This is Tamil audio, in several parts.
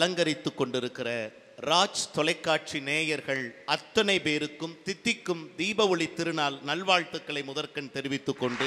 அலங்கரித்துக் கொண்டிருக்கிற ராஜ் தொலைக்காட்சி நேயர்கள் அத்தனை பேருக்கும் தித்திக்கும் தீப ஒளி திருநாள் நல்வாழ்த்துக்களை முதற்கண் தெரிவித்துக் கொண்டு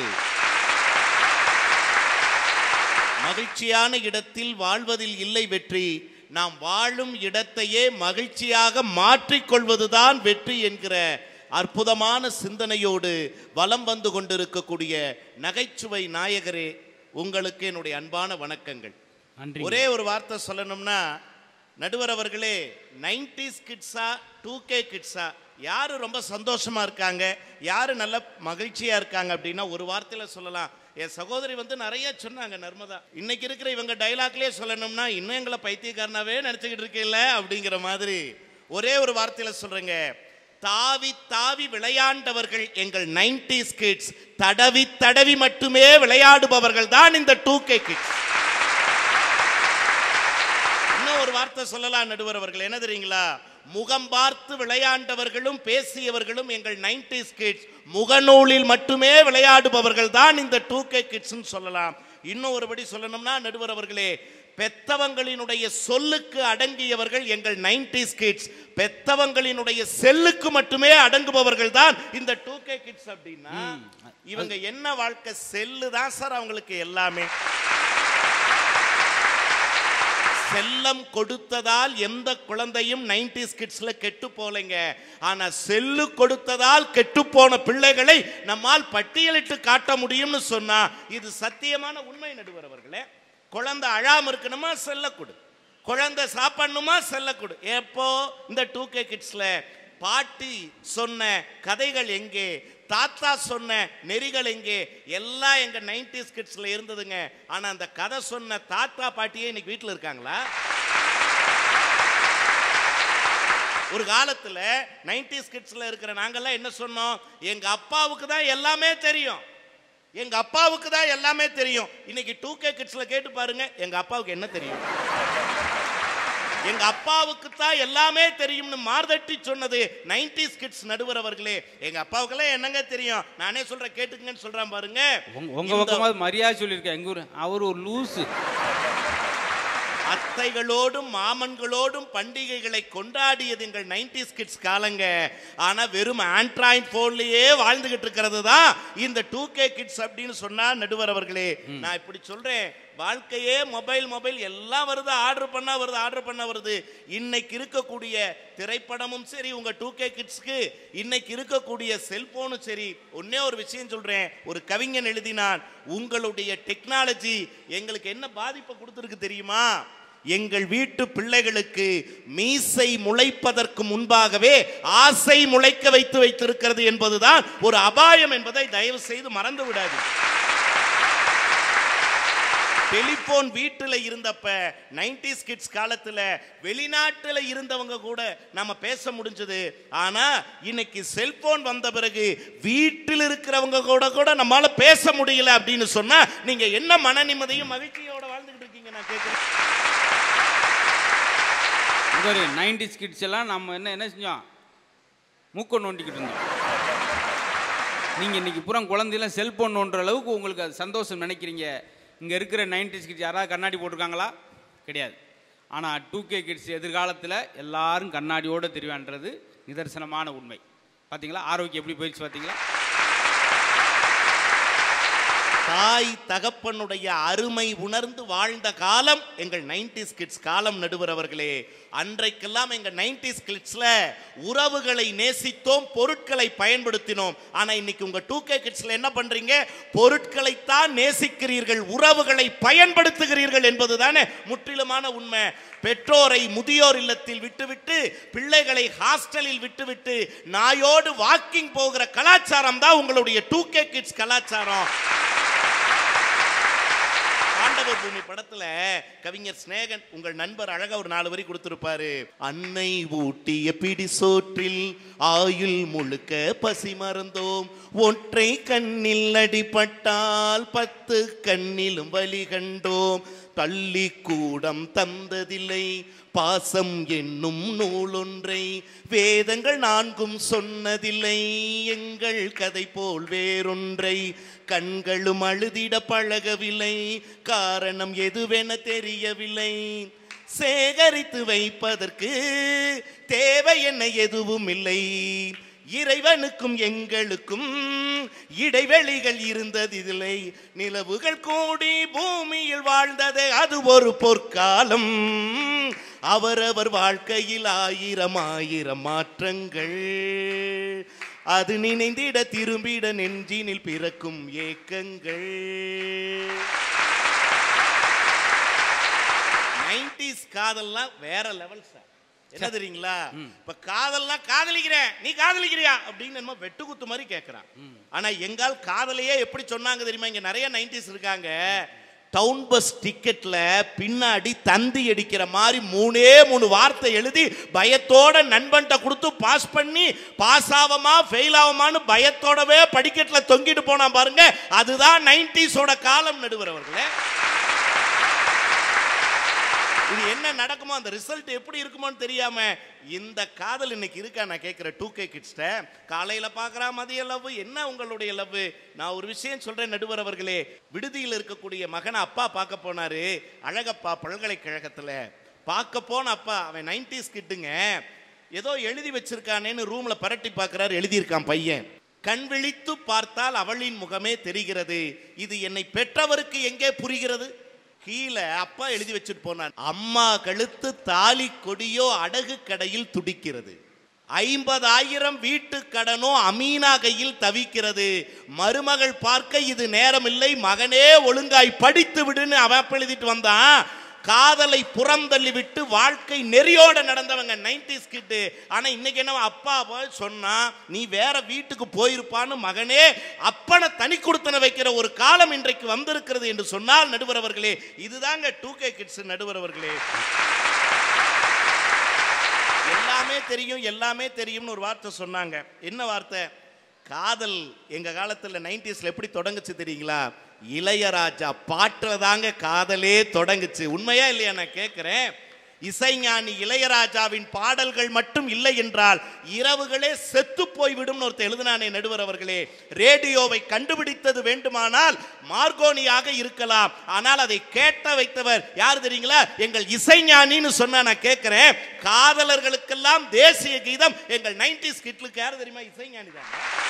மகிழ்ச்சியான இடத்தில் வாழ்வதில் இல்லை வெற்றி நாம் வாழும் இடத்தையே மகிழ்ச்சியாக மாற்றிக்கொள்வதுதான் வெற்றி என்கிற அற்புதமான சிந்தனையோடு வலம் வந்து கொண்டிருக்கக்கூடிய நகைச்சுவை நாயகரே உங்களுக்கு என்னுடைய அன்பான வணக்கங்கள் நன்றி ஒரே ஒரு வார்த்தை சொல்லணும்னா நடுவர் அவர்களே நைன்டிஸ் கிட்ஸா டூ கே கிட்ஸா யாரு ரொம்ப சந்தோஷமா இருக்காங்க யாரு நல்ல மகிழ்ச்சியா இருக்காங்க அப்படின்னா ஒரு வார்த்தையில சொல்லலாம் என் சகோதரி வந்து நிறைய சொன்னாங்க நர்மதா இன்னைக்கு இருக்கிற இவங்க டைலாக்லயே சொல்லணும்னா இன்னும் எங்களை பைத்தியக்காரனாவே நினைச்சுக்கிட்டு இருக்கீங்கள அப்படிங்கிற மாதிரி ஒரே ஒரு வார்த்தையில சொல்றேங்க தாவி தாவி விளையாண்டவர்கள் எங்கள் நைன்டிஸ் கிட்ஸ் தடவி தடவி மட்டுமே விளையாடுபவர்கள் தான் இந்த டூ கே கிட்ஸ் இன்னும் ஒரு வார்த்தை சொல்லலாம் நடுவர் அவர்கள் என்ன தெரியுங்களா முகம் பார்த்து விளையாண்டவர்களும் பேசியவர்களும் எங்கள் நைன்டிஸ் கிட்ஸ் முகநூலில் மட்டுமே விளையாடுபவர்கள் தான் இந்த டூ கே கிட்ஸ்னு சொல்லலாம் இன்னும் ஒருபடி சொல்லணும்னா நடுவர் அவர்களே பெத்தவங்களினுடைய சொல்லுக்கு அடங்கியவர்கள் எங்கள் நைன்டிஸ் கிட்ஸ் பெத்தவங்களினுடைய செல்லுக்கு மட்டுமே அடங்குபவர்கள் தான் இந்த டூ கே கிட்ஸ் அப்படின்னா இவங்க என்ன வாழ்க்கை செல்லு தான் சார் அவங்களுக்கு எல்லாமே செல்லம் கொடுத்ததால் எந்த குழந்தையும் நைன்டிஸ் கிட்ஸ்ல கெட்டு போலைங்க ஆனா செல்லு கொடுத்ததால் கெட்டு போன பிள்ளைகளை நம்மால் பட்டியலிட்டு காட்ட முடியும்னு சொன்னா இது சத்தியமான உண்மை நடுவர் அவர்களே குழந்தை அழாம இருக்கணுமா செல்ல கொடு குழந்தை சாப்பிடணுமா செல்ல கொடு எப்போ இந்த டூ கே கிட்ஸ்ல பாட்டி சொன்ன கதைகள் எங்கே தாத்தா சொன்ன நெறிகள் எங்கே எல்லாம் எங்க நைன்டிஸ் கிட்ஸ்ல இருந்ததுங்க ஆனா அந்த கதை சொன்ன தாத்தா பாட்டியே இன்னைக்கு வீட்டில் இருக்காங்களா ஒரு காலத்துல நைன்டிஸ் கிட்ஸ்ல இருக்கிற நாங்கெல்லாம் என்ன சொன்னோம் எங்க அப்பாவுக்கு தான் எல்லாமே தெரியும் எங்க அப்பாவுக்கு தான் எல்லாமே தெரியும் இன்னைக்கு டூ கே கிட்ஸ்ல கேட்டு பாருங்க எங்க அப்பாவுக்கு என்ன தெரியும் எங்க அப்பாவுக்கு தான் எல்லாமே தெரியும்னு மார்தட்டி சொன்னது நைன்டிஸ் கிட்ஸ் நடுவர் அவர்களே எங்க அப்பாவுக்கெல்லாம் என்னங்க தெரியும் நானே சொல்றேன் கேட்டுக்கங்கன்னு சொல்றேன் பாருங்க உங்க- உங்க இந்த பக்கமாவது மரியாதை சொல்லியிருக்கேன் எங்க ஊர் அவர் ஒரு லூசு அத்தைகளோடும் மாமன்களோடும் பண்டிகைகளை கொண்டாடியது எங்கள் நைன்டிஸ் கிட்ஸ் காலங்க ஆனா வெறும் ஆண்ட்ராய்ட் போன்லயே வாழ்ந்துகிட்டு இருக்கிறது தான் இந்த டூ கே கிட்ஸ் அப்படின்னு சொன்னா நடுவர் அவர்களே நான் இப்படி சொல்றேன் வாழ்க்கையே மொபைல் மொபைல் எல்லாம் வருது ஆர்டர் பண்ணா வருது ஆர்டர் பண்ண வருது இன்னைக்கு இருக்கக்கூடிய திரைப்படமும் சரி உங்க டூ கே கிட்ஸ்க்கு இன்னைக்கு இருக்கக்கூடிய செல்போனும் சரி ஒன்னே ஒரு விஷயம் சொல்றேன் ஒரு கவிஞன் எழுதினான் உங்களுடைய டெக்னாலஜி எங்களுக்கு என்ன பாதிப்பை கொடுத்துருக்கு தெரியுமா எங்கள் வீட்டு பிள்ளைகளுக்கு மீசை முளைப்பதற்கு முன்பாகவே ஆசை முளைக்க வைத்து வைத்திருக்கிறது என்பதுதான் ஒரு அபாயம் என்பதை தயவு செய்து மறந்து விடாது டெலிபோன் வீட்டுல இருந்தப்ப நைன்டிஸ் கிட்ஸ் காலத்துல வெளிநாட்டுல இருந்தவங்க கூட நம்ம பேச முடிஞ்சது ஆனா இன்னைக்கு செல்போன் வந்த பிறகு வீட்டில் இருக்கிறவங்க கூட கூட நம்மால பேச முடியல அப்படின்னு சொன்னா நீங்க என்ன மன நிம்மதியும் மகிழ்ச்சியோட வாழ்ந்துகிட்டு இருக்கீங்க நான் கேட்கிறேன் இங்க ஒரு நைன்டிஸ் கிட்ஸ் எல்லாம் நம்ம என்ன என்ன செஞ்சோம் மூக்க நோண்டிக்கிட்டு இருந்தோம் நீங்கள் இன்னைக்கு பூரா குழந்தையெல்லாம் செல்போன் நோண்டுற அளவுக்கு உங்களுக்கு அது சந்தோஷம் நினைக்கிறீங்க இங்கே இருக்கிற நைன்டிஸ் கிட்ஸ் யாராவது கண்ணாடி போட்டிருக்காங்களா கிடையாது ஆனால் டூ கே கிட்ஸ் எதிர்காலத்தில் எல்லாரும் கண்ணாடியோடு தெரிவான்றது நிதர்சனமான உண்மை பார்த்தீங்களா ஆரோக்கியம் எப்படி போயிடுச்சு பார்த்தீங்களா தாய் தகப்பனுடைய அருமை உணர்ந்து வாழ்ந்த காலம் எங்கள் நைன்டிஸ் கிட்ஸ் காலம் நடுவர் அவர்களே அன்றைக்கெல்லாம் எங்க நைன்டிஸ் கிட்ஸ்ல உறவுகளை நேசித்தோம் பொருட்களை பயன்படுத்தினோம் ஆனா இன்னைக்கு உங்க டூ கே கிட்ஸ்ல என்ன பண்றீங்க பொருட்களைத்தான் நேசிக்கிறீர்கள் உறவுகளை பயன்படுத்துகிறீர்கள் என்பதுதானே முற்றிலுமான உண்மை பெற்றோரை முதியோர் இல்லத்தில் விட்டுவிட்டு பிள்ளைகளை ஹாஸ்டலில் விட்டுவிட்டு நாயோடு வாக்கிங் போகிற கலாச்சாரம் தான் உங்களுடைய டூ கே கிட்ஸ் கலாச்சாரம் பாண்டவ பூமி படத்துல கவிஞர் சிநேகன் உங்கள் நண்பர் அழகா ஒரு நாலு வரி கொடுத்திருப்பாரு அன்னை ஊட்டிய பிடி சோற்றில் ஆயுள் முழுக்க பசி மறந்தோம் ஒற்றை கண்ணில் அடிபட்டால் பத்து கண்ணிலும் வலி கண்டோம் பள்ளி கூடம் தந்ததில்லை பாசம் என்னும் நூலொன்றை வேதங்கள் நான்கும் சொன்னதில்லை எங்கள் கதை போல் வேறொன்றை கண்களும் அழுதிட பழகவில்லை காரணம் எதுவென தெரியவில்லை சேகரித்து வைப்பதற்கு தேவை என்ன எதுவும் இல்லை இறைவனுக்கும் எங்களுக்கும் இடைவெளிகள் இருந்ததில்லை நிலவுகள் கூடி பூமியில் வாழ்ந்தது அது ஒரு பொற்காலம் அவரவர் வாழ்க்கையில் ஆயிரம் ஆயிரம் மாற்றங்கள் அது நினைந்திட திரும்பிட நெஞ்சினில் பிறக்கும் ஏக்கங்கள் நைன்டிஸ் காதல்லாம் வேற லெவல் சார் என்ன தெரியுங்களா இப்ப காதல்லாம் காதலிக்கிறேன் நீ காதலிக்கிறியா அப்படின்னு நம்ம வெட்டுக்குத்து மாதிரி கேட்கறான் ஆனா எங்கால் காதலையே எப்படி சொன்னாங்க தெரியுமா இங்க நிறைய நைன்டிஸ் இருக்காங்க டவுன் பஸ் டிக்கெட்ல பின்னாடி தந்தி அடிக்கிற மாதிரி மூணே மூணு வார்த்தை எழுதி பயத்தோட நண்பன்ட்ட கொடுத்து பாஸ் பண்ணி பாஸ் ஆவமா ஃபெயில் ஆகுமான்னு பயத்தோடவே படிக்கட்ல தொங்கிட்டு போனா பாருங்க அதுதான் நைன்டிஸோட காலம் நடுவர் அவர்களே இது என்ன நடக்குமோ அந்த ரிசல்ட் எப்படி இருக்குமோன்னு தெரியாம இந்த காதல் இன்னைக்கு இருக்கா நான் கேட்கிறேன் டூ கே கிட்ஸ்ட காலையில பார்க்கறா மதிய லவ் என்ன உங்களுடைய லவ் நான் ஒரு விஷயம் சொல்றேன் நடுவர் அவர்களே விடுதியில் இருக்கக்கூடிய மகனை அப்பா பார்க்க போனாரு அழகப்பா பல்கலைக்கழகத்துல பார்க்க போன அப்பா அவன் நைன்டிஸ் கிட்டுங்க ஏதோ எழுதி வச்சிருக்கானேன்னு ரூம்ல பரட்டி பார்க்கறாரு எழுதியிருக்கான் பையன் கண் விழித்து பார்த்தால் அவளின் முகமே தெரிகிறது இது என்னை பெற்றவருக்கு எங்கே புரிகிறது கீழே அப்பா எழுதி வச்சுட்டு போனான் அம்மா கழுத்து தாலி கொடியோ அடகு கடையில் துடிக்கிறது ஐம்பதாயிரம் வீட்டு கடனோ அமீனா கையில் தவிக்கிறது மருமகள் பார்க்க இது நேரமில்லை மகனே ஒழுங்காய் படித்து விடுன்னு அவன் அப்ப எழுதிட்டு வந்தான் காதலை புறந்தள்ளி விட்டு வாழ்க்கை நெறியோட நடந்தவங்க நைன்டிஸ் கிட்டு ஆனா இன்னைக்கு என்ன அப்பா போய் சொன்னா நீ வேற வீட்டுக்கு போயிருப்பான்னு மகனே அப்பனை தனி கொடுத்தன வைக்கிற ஒரு காலம் இன்றைக்கு வந்திருக்கிறது என்று சொன்னால் நடுவர் அவர்களே இதுதாங்க டூ கே கிட்ஸ் நடுவர் அவர்களே எல்லாமே தெரியும் எல்லாமே தெரியும்னு ஒரு வார்த்தை சொன்னாங்க என்ன வார்த்தை காதல் எங்க காலத்துல நைன்டிஸ்ல எப்படி தொடங்குச்சு தெரியுங்களா இளையராஜா பாட்டுல தாங்க காதலே தொடங்குச்சு உண்மையா இல்லையா நான் கேட்கிறேன் இசைஞானி இளையராஜாவின் பாடல்கள் மட்டும் இல்லை என்றால் இரவுகளே செத்து போய்விடும் ஒருத்தர் எழுதினானே நடுவர் அவர்களே ரேடியோவை கண்டுபிடித்தது வேண்டுமானால் மார்கோனியாக இருக்கலாம் ஆனால் அதை கேட்ட வைத்தவர் யார் தெரியுங்களா எங்கள் இசைஞானின்னு சொன்னா நான் கேட்கிறேன் காதலர்களுக்கெல்லாம் தேசிய கீதம் எங்கள் நைன்டிஸ் கிட்லுக்கு யார் தெரியுமா இசைஞானி தான்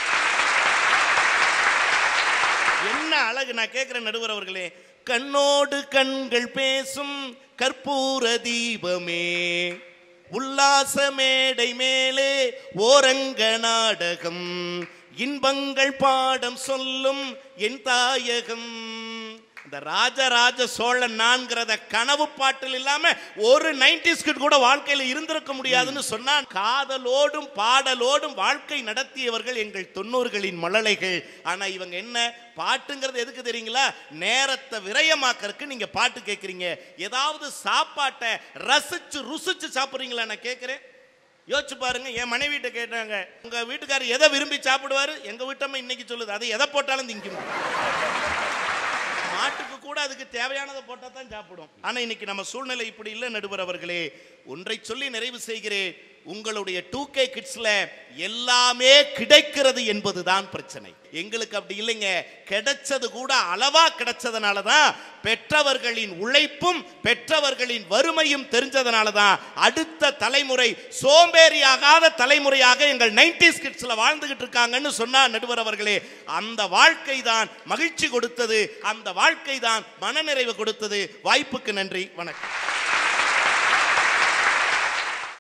என்ன அழகு நான் கேட்கிறேன் நடுவர் அவர்களே கண்ணோடு கண்கள் பேசும் கற்பூர தீபமே உல்லாச மேடை மேலே ஓரங்க நாடகம் இன்பங்கள் பாடம் சொல்லும் என் தாயகம் இந்த ராஜராஜ சோழன் நான்கிறத கனவு பாட்டில் இல்லாம ஒரு நைன்டிஸ் கிட் கூட வாழ்க்கையில இருந்திருக்க முடியாதுன்னு சொன்னான் காதலோடும் பாடலோடும் வாழ்க்கை நடத்தியவர்கள் எங்கள் தொண்ணூறுகளின் மழலைகள் ஆனா இவங்க என்ன பாட்டுங்கிறது எதுக்கு தெரியுங்களா நேரத்தை விரயமாக்கறதுக்கு நீங்க பாட்டு கேட்குறீங்க ஏதாவது சாப்பாட்டை ரசிச்சு ருசிச்சு சாப்பிட்றீங்களா நான் கேட்குறேன் யோசிச்சு பாருங்க என் மனைவிட்ட கேட்டாங்க உங்க வீட்டுக்காரர் எதை விரும்பி சாப்பிடுவாரு எங்க வீட்டம்மா இன்னைக்கு சொல்லுது அதை எதை போட்டாலும் திங்க மாட்டுக்கு கூட அதுக்கு தேவையானதை போட்டா தான் சாப்பிடும் ஆனா இன்னைக்கு நம்ம சூழ்நிலை இப்படி இல்லை நடுவர் அவர்களே ஒன்றை சொல்லி நிறைவு செய்கிறேன் உங்களுடைய டூ கே கிட்ஸ்ல எல்லாமே கிடைக்கிறது என்பதுதான் பிரச்சனை எங்களுக்கு அப்படி இல்லைங்க கிடைச்சது கூட அளவா கிடைச்சதுனால தான் பெற்றவர்களின் உழைப்பும் பெற்றவர்களின் வறுமையும் தெரிஞ்சதுனால தான் அடுத்த தலைமுறை சோம்பேறியாகாத தலைமுறையாக எங்கள் நைன்டிஸ் கிட்ஸ்ல வாழ்ந்துகிட்டு இருக்காங்கன்னு சொன்னா நடுவர் அவர்களே அந்த வாழ்க்கை தான் மகிழ்ச்சி கொடுத்தது அந்த வாழ்க்கை தான் மனநிறைவு கொடுத்தது வாய்ப்புக்கு நன்றி வணக்கம்